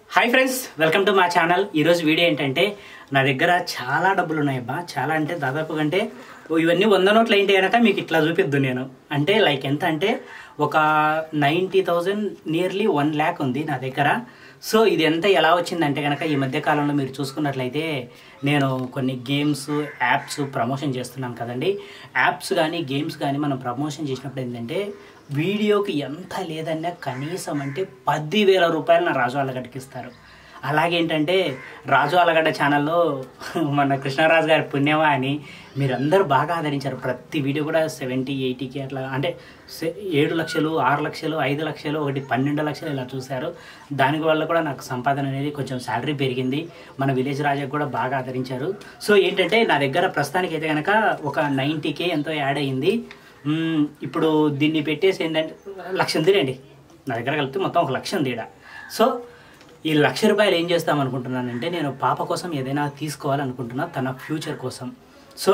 Hi friends welcome to మా channel ఈరోజు video ఏంటంటే నా దగ్గర చాలా డబ్బులు ఉన్నాయి అబ్బా చాలా అంటే దాదాపు కంటే ఇవన్నీ వంద నోట్లు ఏంటి కనుక మీకు ఇట్లా చూపిద్దు నేను అంటే లైక్ ఎంత అంటే ఒక ninety thousand nearly one lakh ఉంది నా దగ్గర సో ఇది ఎంత ఎలా వచ్చిందంటే కనుక ఈ మధ్య కాలంలో మీరు చూసుకున్నట్లయితే నేను కొన్ని గేమ్స్ యాప్స్ ప్రమోషన్ చేస్తున్నాను కదండి యాప్స్ కానీ గేమ్స్ కానీ మనం ప్రమోషన్ చేసినప్పుడు ఏంటంటే వీడియోకి ఎంత లేదన్నా కనీసం అంటే పదివేల రూపాయలు నా రాజు అలగడ్డకి ఇస్తారు అలాగేంటంటే రాజు అలగడ్డ ఛానల్లో మన కృష్ణరాజు గారి పుణ్యమా అని మీరందరూ బాగా ఆదరించారు ప్రతి వీడియో కూడా సెవెంటీ ఎయిటీకి అట్లా అంటే సె- ఏడు లక్షలు ఆరు లక్షలు ఐదు లక్షలు ఒకటి పన్నెండు లక్షలు ఇలా చూశారు దాని వల్ల కూడా నాకు సంపాదన అనేది కొంచెం శాలరీ పెరిగింది మన విలేజ్ రాజా కూడా బాగా ఆదరించారు సో ఏంటంటే నా దగ్గర ప్రస్తుతానికి అయితే కనుక ఒక నైంటీకే ఎంతో యాడ్ అయ్యింది మ్మ్, ఇప్పుడు దీన్ని పెట్టేసి ఏంటంటే లక్ష ఉందిలేండి నా దగ్గర కలిపితే మొత్తం ఒక లక్ష ఉంది ఈడ సో ఈ లక్ష రూపాయలు ఏం చేస్తాం అనుకుంటున్నానంటే నేను పాప కోసం ఏదైనా తీసుకోవాలనుకుంటున్నా తన ఫ్యూచర్ కోసం సో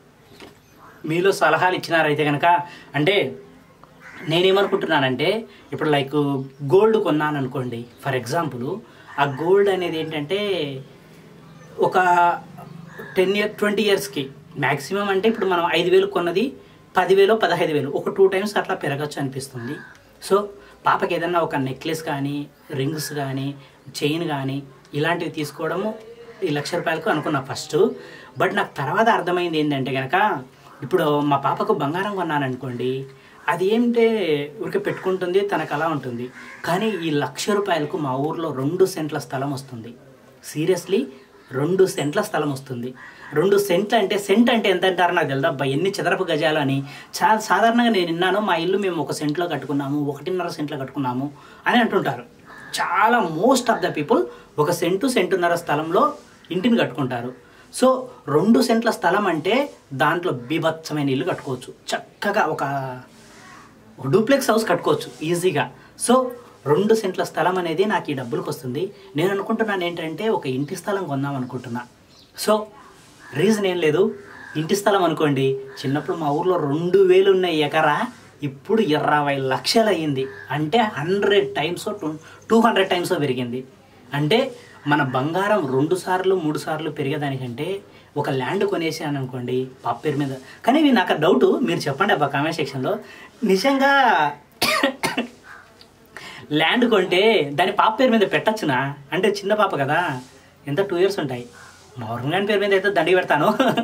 మీలో సలహాలు ఇచ్చినారైతే కనుక అంటే నేనేమనుకుంటున్నానంటే ఇప్పుడు లైక్ గోల్డ్ కొన్నాను అనుకోండి ఫర్ ఎగ్జాంపుల్ ఆ గోల్డ్ అనేది ఏంటంటే ఒక టెన్ ఇయర్ ట్వంటీ ఇయర్స్కి మ్యాక్సిమం అంటే ఇప్పుడు మనం ఐదు వేలు కొన్నది పదివేలు పదహైదు వేలు ఒక టూ టైమ్స్ అట్లా పెరగచ్చు అనిపిస్తుంది సో పాపకి ఏదన్నా ఒక నెక్లెస్ కానీ రింగ్స్ కానీ చైన్ కానీ ఇలాంటివి తీసుకోవడము ఈ లక్ష రూపాయలకు అనుకున్నా ఫస్ట్ బట్ నాకు తర్వాత అర్థమైంది ఏంటంటే కనుక ఇప్పుడు మా పాపకు బంగారం కొన్నాను అనుకోండి అది ఏంటే ఊరికే పెట్టుకుంటుంది తనకు అలా ఉంటుంది కానీ ఈ లక్ష రూపాయలకు మా ఊర్లో రెండు సెంట్ల స్థలం వస్తుంది సీరియస్లీ రెండు సెంట్ల స్థలం వస్తుంది రెండు సెంట్లు అంటే సెంట్ అంటే ఎంత అంటారో నాకు తెలియదు అబ్బా ఎన్ని చదరపు గజాలు అని చాలా సాధారణంగా నేను విన్నాను మా ఇల్లు మేము ఒక సెంట్లో కట్టుకున్నాము ఒకటిన్నర సెంట్లో కట్టుకున్నాము అని అంటుంటారు చాలా మోస్ట్ ఆఫ్ ద పీపుల్ ఒక సెంటు సెంటున్నర స్థలంలో ఇంటిని కట్టుకుంటారు సో రెండు సెంట్ల స్థలం అంటే దాంట్లో బీభత్సమైన ఇల్లు కట్టుకోవచ్చు చక్కగా ఒక ఒక డూప్లెక్స్ హౌస్ కట్టుకోవచ్చు ఈజీగా సో రెండు సెంట్ల స్థలం అనేది నాకు ఈ డబ్బులకు వస్తుంది నేను అనుకుంటున్నాను ఏంటంటే ఒక ఇంటి స్థలం కొందాం అనుకుంటున్నా సో రీజన్ ఏం లేదు ఇంటి స్థలం అనుకోండి చిన్నప్పుడు మా ఊర్లో రెండు వేలు ఉన్న ఎకరా ఇప్పుడు ఇరవై లక్షలు అయ్యింది అంటే hundred times two hundred times పెరిగింది అంటే మన బంగారం రెండు సార్లు మూడు సార్లు పెరిగేదానికంటే ఒక ల్యాండ్ కొనేసాను అనుకోండి పాప పేరు మీద కానీ ఇది నాకు డౌట్ మీరు చెప్పండి అబ్బా కామెంట్ సెక్షన్లో నిజంగా ల్యాండ్ కొంటే దాని పాప పేరు మీద పెట్టచ్చునా అంటే చిన్న పాప కదా ఎంత టూ ఇయర్స్ ఉంటాయి మోహన్ గారి పేరు మీద అయితే దండి పెడతాను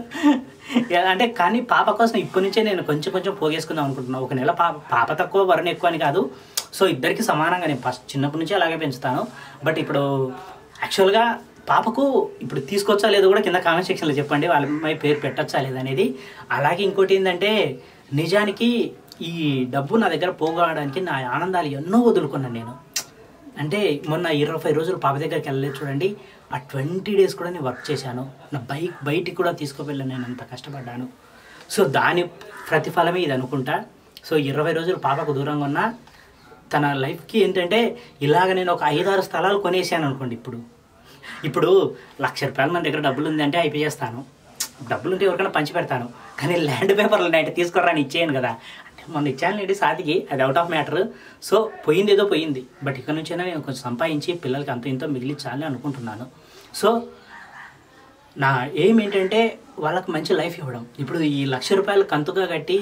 అంటే కానీ పాప కోసం ఇప్పటి నుంచే నేను కొంచెం కొంచెం పోగేసుకుందాం అనుకుంటున్నాను ఒక నెల పాప పాప తక్కువ వరుణ్ ఎక్కువ అని కాదు సో ఇద్దరికి సమానంగా నేను ఫస్ట్ చిన్నప్పటి నుంచి అలాగే పెంచుతాను బట్ ఇప్పుడు యాక్చువల్గా పాపకు ఇప్పుడు తీసుకొచ్చా లేదో కూడా కింద కామెంట్ సెక్షన్లో చెప్పండి వాళ్ళ అమ్మాయి పేరు పెట్టచ్చా లేదనేది అలాగే ఇంకోటి ఏంటంటే నిజానికి ఈ డబ్బు నా దగ్గర పోగొడడానికి నా ఆనందాలు ఎన్నో వదులుకున్నాను నేను అంటే మొన్న ఇరవై రోజులు పాప దగ్గరికి వెళ్ళలేదు చూడండి ఆ ట్వంటీ డేస్ కూడా నేను వర్క్ చేశాను నా బైక్ బయటికి కూడా తీసుకువెళ్ళాను నేను అంత కష్టపడ్డాను సో దాని ప్రతిఫలమే ఇది అనుకుంటా సో ఇరవై రోజులు పాపకు దూరంగా ఉన్నా తన లైఫ్కి ఏంటంటే ఇలాగ నేను ఒక ఐదారు స్థలాలు కొనేసాను అనుకోండి ఇప్పుడు ఇప్పుడు లక్ష రూపాయలు మన దగ్గర డబ్బులు ఉందంటే అయిపోయేస్తాను డబ్బులు ఉంటే ఎవరికైనా పంచి పెడతాను కానీ ల్యాండ్ పేపర్లు ఉన్నాయంటే తీసుకురాని ఇచ్చేయను కదా అంటే మొన్న ఇచ్చాను లేండి సాతికి అది అవుట్ ఆఫ్ మ్యాటర్ సో పోయింది ఏదో పోయింది బట్ ఇక్కడ నుంచైనా నేను కొంచెం సంపాదించి పిల్లలకి అంత ఇంతో మిగిలించాలని అనుకుంటున్నాను సో నా ఎయిమ్ ఏంటంటే వాళ్ళకి మంచి లైఫ్ ఇవ్వడం ఇప్పుడు ఈ లక్ష రూపాయలు కంతుగా కట్టి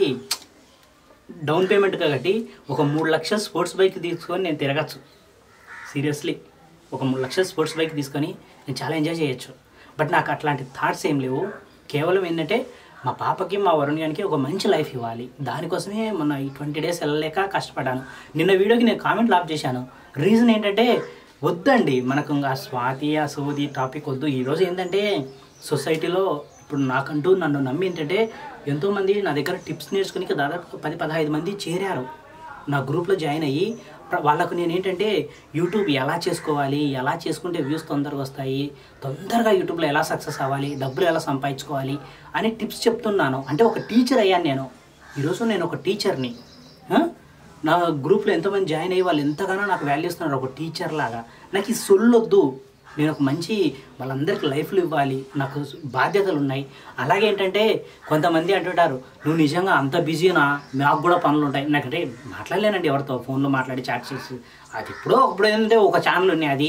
డౌన్ పేమెంట్గా కట్టి ఒక మూడు లక్షల స్పోర్ట్స్ బైక్ తీసుకొని నేను తిరగచ్చు సీరియస్లీ ఒక మూడు లక్షల స్పోర్ట్స్ బైక్ తీసుకొని నేను చాలా ఎంజాయ్ చేయొచ్చు బట్ నాకు అట్లాంటి థాట్స్ ఏం లేవు కేవలం ఏంటంటే మా పాపకి మా వరుణ్ గారికి ఒక మంచి లైఫ్ ఇవ్వాలి దానికోసమే మొన్న ఈ ట్వంటీ డేస్ వెళ్ళలేక కష్టపడ్డాను నిన్న వీడియోకి నేను కామెంట్ లాప్ చేశాను రీజన్ ఏంటంటే వద్దండి మనకు ఇంకా స్వాతి ఆ సోది టాపిక్ వద్దు ఈరోజు ఏంటంటే సొసైటీలో ఇప్పుడు నాకంటూ నన్ను నమ్మి ఏంటంటే ఎంతోమంది నా దగ్గర టిప్స్ నేర్చుకుని దాదాపు పది పదహైదు మంది చేరారు నా గ్రూప్లో జాయిన్ అయ్యి ప్ర- వాళ్ళకు నేను ఏంటంటే యూట్యూబ్ ఎలా చేసుకోవాలి ఎలా చేసుకుంటే వ్యూస్ తొందరగా వస్తాయి తొందరగా యూట్యూబ్లో ఎలా సక్సెస్ అవ్వాలి డబ్బులు ఎలా సంపాదించుకోవాలి అని టిప్స్ చెప్తున్నాను అంటే ఒక టీచర్ అయ్యాను నేను ఈరోజు నేను ఒక టీచర్ని ఆ? నా గ్రూప్లో ఎంతోమంది జాయిన్ అయ్యి వాళ్ళు ఎంతగానో నాకు వాల్యూ ఇస్తున్నారు ఒక టీచర్ లాగా నాకు ఈ సొల్లొద్దు నేను ఒక మంచి వాళ్ళందరికీ లైఫ్లు ఇవ్వాలి నాకు బాధ్యతలు ఉన్నాయి అలాగే ఏంటంటే కొంతమంది అంటుంటారు నువ్వు నిజంగా అంత బిజీనా నాకు కూడా పనులు ఉంటాయి నాకంటే మాట్లాడలేనండి ఎవరితో ఫోన్లో మాట్లాడి చాట్ చేసి అది ఎప్పుడో అప్పుడు ఏంటంటే ఒక ఛానల్ ఉన్నాయి అది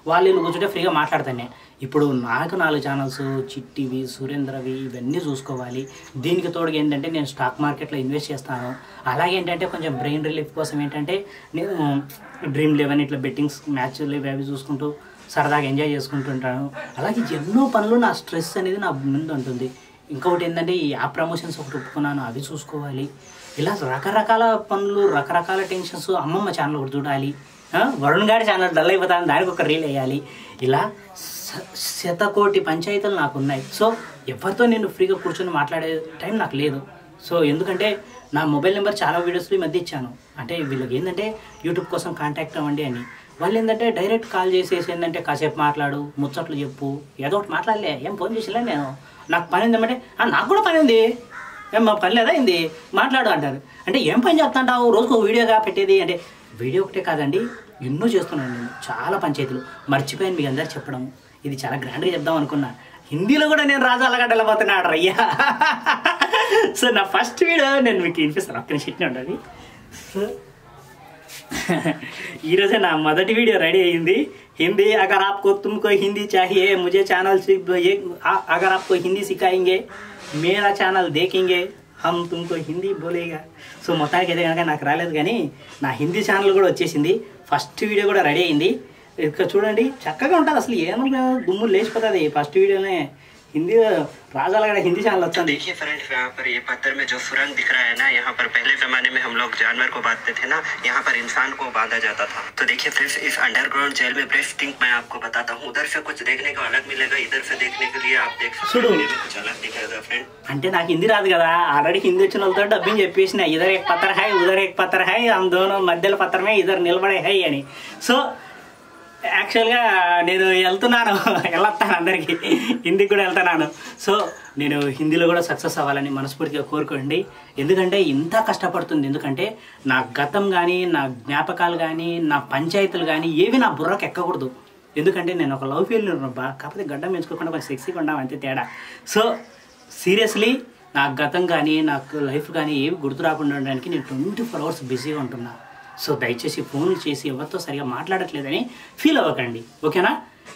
వాళ్ళు వీళ్ళు కూర్చుంటే ఫ్రీగా మాట్లాడతానే ఇప్పుడు నాకు నాలుగు ఛానల్స్ చిట్టివి సురేంద్రవి ఇవన్నీ చూసుకోవాలి దీనికి తోడుగా ఏంటంటే నేను స్టాక్ మార్కెట్లో ఇన్వెస్ట్ చేస్తాను అలాగే ఏంటంటే కొంచెం బ్రెయిన్ రిలీఫ్ కోసం ఏంటంటే నేను డ్రీమ్ లెవెన్ ఇట్లా బెట్టింగ్స్ మ్యాచ్లు ఇవి అవి చూసుకుంటూ సరదాగా ఎంజాయ్ చేసుకుంటుంటాను అలాగే ఎన్నో పనులు నా స్ట్రెస్ అనేది నా ముందు ఉంటుంది ఇంకొకటి ఏంటంటే ఈ యాప్ ప్రమోషన్స్ ఒకటి ఒప్పుకున్నాను అవి చూసుకోవాలి ఇలా రకరకాల పనులు రకరకాల టెన్షన్స్ అమ్మమ్మ ఛానల్ ఒకటి చూడాలి ఆ, వరుణ్ గారి ఛానల్ డల్ అయిపోతాను దానికి ఒక రీల్ వేయాలి ఇలా స- శతకోటి పంచాయతీలు నాకు ఉన్నాయి సో ఎవరితో నేను ఫ్రీగా కూర్చొని మాట్లాడే టైం నాకు లేదు సో ఎందుకంటే నా మొబైల్ నెంబర్ చాలా వీడియోస్లో ఈ మధ్య ఇచ్చాను అంటే వీళ్ళకి ఏంటంటే యూట్యూబ్ కోసం కాంటాక్ట్ అవ్వండి అని వాళ్ళు ఏంటంటే డైరెక్ట్ కాల్ చేసేసి ఏంటంటే కాసేపు మాట్లాడు ముచ్చట్లు చెప్పు ఏదో ఒకటి మాట్లాడలే ఏం ఫోన్ చేసిలే నేను నాకు పని ఉందేమంటే "ఆ, నాకు కూడా పని ఉంది ఏం మా పని లేదా ఏంది మాట్లాడు అంటారు అంటే ఏం పని చెప్తాంటావు రోజుకు ఒక వీడియోగా పెట్టేది అంటే వీడియో ఒకటే కాదండి ఎన్నో చేస్తున్నాను నేను చాలా పంచాయతీలు మర్చిపోయాను మీకు అందరు చెప్పడం ఇది చాలా గ్రాండ్గా చెప్దాం అనుకున్నా హిందీలో కూడా నేను రాజు అలగడ్డల పోతున్నాడు రయ్యా సో నా ఫస్ట్ వీడియో నేను మీకు వినిపిస్తాను ఒక్క నిమిషం ఇట్నే ఉండాలి సో ఈరోజే నా మొదటి వీడియో రెడీ అయ్యింది హింदी अगर आपको तुमको हिंदी चाहिए मुझे चैनल से ये आ- अगर आपको हिंदी सिखाएंगे मेरा ఛానల్ देखेंगे హమ్ తుమ్కో హిందీ బోలేగా సో మొత్తానికి అయితే కనుక నాకు రాలేదు కానీ నా హిందీ ఛానల్ కూడా వచ్చేసింది ఫస్ట్ వీడియో కూడా రెడీ అయింది ఇక్కడ చూడండి చక్కగా ఉంటుంది అసలు ఏమన్నా దుమ్ము లేచిపోతుంది ఫస్ట్ వీడియోనే హిందీ రాజాలగడ హిందీ ఛానల్ వచ్చింది देखिए फ्रेंड्स यहाँ पर ये पत्थर में जो सुरंग दिख रहा है ना यहाँ पर पहले जमाने में हम लोग जानवर को बांधते थे ना यहाँ पर इंसान को बांधा जाता था तो देखिए फ्रेंड्स इस अंडरग्राउंड जेल में ब्रेस्ट स्टिंग मैं आपको बताता हूँ उधर से कुछ देखने को अलग मिलेगा इधर से देखने के लिए आप देख सकते सुनो। हैं वीडियो में कुछ अलग दिखेगा फ्रेंड అంటే నాకు హిందీ రాదు కదా ఆల్రెడీ హిందీ వచ్చిన వాళ్ళతో డబ్బింగ్ చెప్పేసిన ఇదర్ ఏక్ పత్ర హై ఉదర్ ఏక్ పత్ర హై ఆమె దోనో మధ్యలో పత్రమే ఇద్దరు నిలబడే హై అని సో యాక్చువల్గా నేను వెళ్తున్నాను వెళ్ళొస్తాను అందరికీ హిందీకి కూడా వెళ్తున్నాను సో నేను హిందీలో కూడా సక్సెస్ అవ్వాలని మనస్ఫూర్తిగా కోరుకోండి ఎందుకంటే ఇంత కష్టపడుతుంది ఎందుకంటే నా గతం కానీ నా జ్ఞాపకాలు కానీ నా పంచాయతీలు కానీ ఏవి నా బుర్రకు ఎక్కకూడదు ఎందుకంటే నేను ఒక లవ్ ఫెయిల్యూర్ బా కాకపోతే గడ్డం పెంచుకోకుండా కొంచెం సెక్సీగా ఉండాం అంతే తేడా సో సీరియస్లీ నా గతం కానీ నాకు లైఫ్ కానీ ఏవి గుర్తు రాకుండా ఉండడానికి నేను ట్వంటీ ఫోర్ అవర్స్ బిజీగా ఉంటున్నా సో దయచేసి ఫోన్ చేసి ఎవరితో సరిగా మాట్లాడట్లేదని ఫీల్ అవ్వకండి ఓకేనా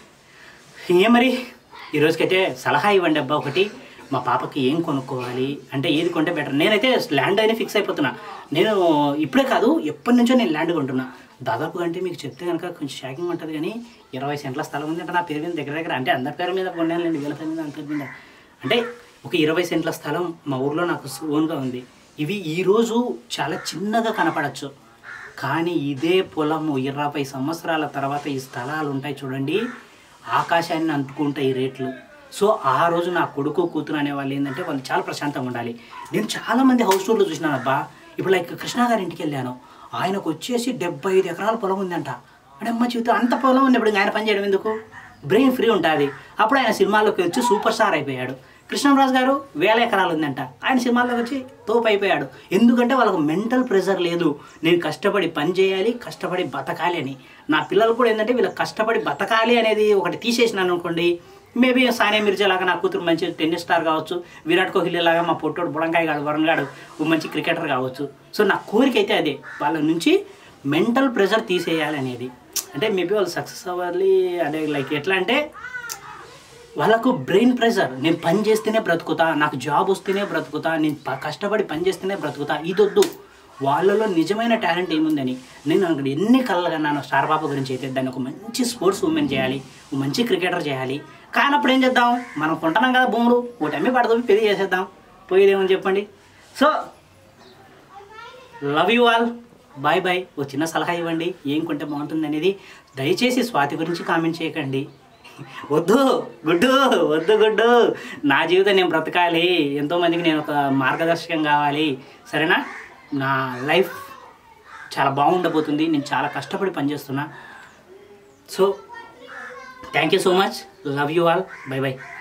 ఏం మరి ఈ రోజుకైతే సలహా ఇవ్వండి అబ్బా ఒకటి మా పాపకి ఏం కొనుక్కోవాలి అంటే ఏది కొంటే బెటర్ నేనైతే ల్యాండ్ అని ఫిక్స్ అయిపోతున్నా నేను ఇప్పుడే కాదు ఎప్పటి నుంచో నేను ల్యాండ్ కొంటున్నా దాదాపు అంటే మీకు చెప్తే కనుక కొంచెం షాకింగ్ ఉంటుంది కానీ ఇరవై సెంట్ల స్థలం ఉంది అంటే నా పేరు మీద దగ్గర దగ్గర అంటే అందరి పేరు మీద కొన్నానులేండి వీళ్ళ పేరు మీద అందరి పేరు మీద అంటే ఒక ఇరవై సెంట్ల స్థలం మా ఊర్లో నాకు ఓన్గా ఉంది ఇవి ఈరోజు చాలా చిన్నగా కనపడచ్చు కానీ ఇదే పొలము ఇరవై సంవత్సరాల తర్వాత ఈ స్థలాలు ఉంటాయి చూడండి ఆకాశాన్ని అంటుకుంటాయి ఈ రేట్లు సో ఆ రోజు నా కొడుకు కూతురు అనే వాళ్ళు ఏంటంటే వాళ్ళు చాలా ప్రశాంతంగా ఉండాలి నేను చాలా మంది హౌస్ టూర్లు చూసినాను అబ్బా ఇప్పుడు లైక్ కృష్ణ గారి ఇంటికి వెళ్ళాను ఆయనకు వచ్చేసి డెబ్బై ఐదు ఎకరాల పొలం ఉందంట అంటే అమ్మ జీవితం అంత పొలం ఉంది ఇప్పుడు ఆయన పని చేయడం ఎందుకు బ్రెయిన్ ఫ్రీ ఉంటుంది అప్పుడు ఆయన సినిమాల్లోకి వచ్చి సూపర్ స్టార్ అయిపోయాడు కృష్ణరాజు గారు వేల ఎకరాలు ఉందంట ఆయన సినిమాల్లోకి వచ్చి తోపు అయిపోయాడు ఎందుకంటే వాళ్ళకు మెంటల్ ప్రెషర్ లేదు నేను కష్టపడి పని చేయాలి కష్టపడి బతకాలి అని నా పిల్లలు కూడా ఏంటంటే వీళ్ళకి కష్టపడి బతకాలి అనేది ఒకటి తీసేసినాను అనుకోండి మేబీ సానియా మిర్జా లాగా నా కూతురు మంచి టెన్నిస్ స్టార్ కావచ్చు విరాట్ కోహ్లీ లాగా మా పొట్టోడు బుడంకాయ గాడు వరుణ్ గాడు ఓ మంచి క్రికెటర్ కావచ్చు సో నా కోరిక అయితే అదే వాళ్ళ నుంచి మెంటల్ ప్రెషర్ తీసేయాలి అనేది అంటే మేబీ వాళ్ళు సక్సెస్ అవ్వాలి అంటే లైక్ ఎట్లా అంటే వాళ్ళకు బ్రెయిన్ ప్రెషర్ నేను పని చేస్తేనే బ్రతుకుతా నాకు జాబ్ వస్తేనే బ్రతుకుతా నేను ప- కష్టపడి పని చేస్తేనే బ్రతుకుతా ఇదొద్దు వాళ్ళలో నిజమైన టాలెంట్ ఏముందని నేను అక్కడ ఎన్ని కళ్ళలు కన్నాను స్టార్ బాబు గురించి అయితే దాన్ని ఒక మంచి స్పోర్ట్స్ ఉమెన్ చేయాలి ఒక మంచి క్రికెటర్ చేయాలి కానప్పుడు ఏం చేద్దాం మనం కొంటున్నాం కదా భూములు ఒకటి అమ్మి పడతాం పెళ్లి చేసేద్దాం పోయేదేమని చెప్పండి so love you all bye bye ఓ చిన్న సలహా ఇవ్వండి ఏం కొంటే బాగుంటుంది అనేది దయచేసి స్వాతి గురించి కామెంట్ చేయకండి వద్దు గుడ్డు వద్దు గుడ్డు నా జీవితం నేను బ్రతకాలి ఎంతోమందికి నేను ఒక మార్గదర్శకం కావాలి సరేనా నా లైఫ్ చాలా బాగుండబోతుంది నేను చాలా కష్టపడి పనిచేస్తున్నా so thank you so much love you all bye by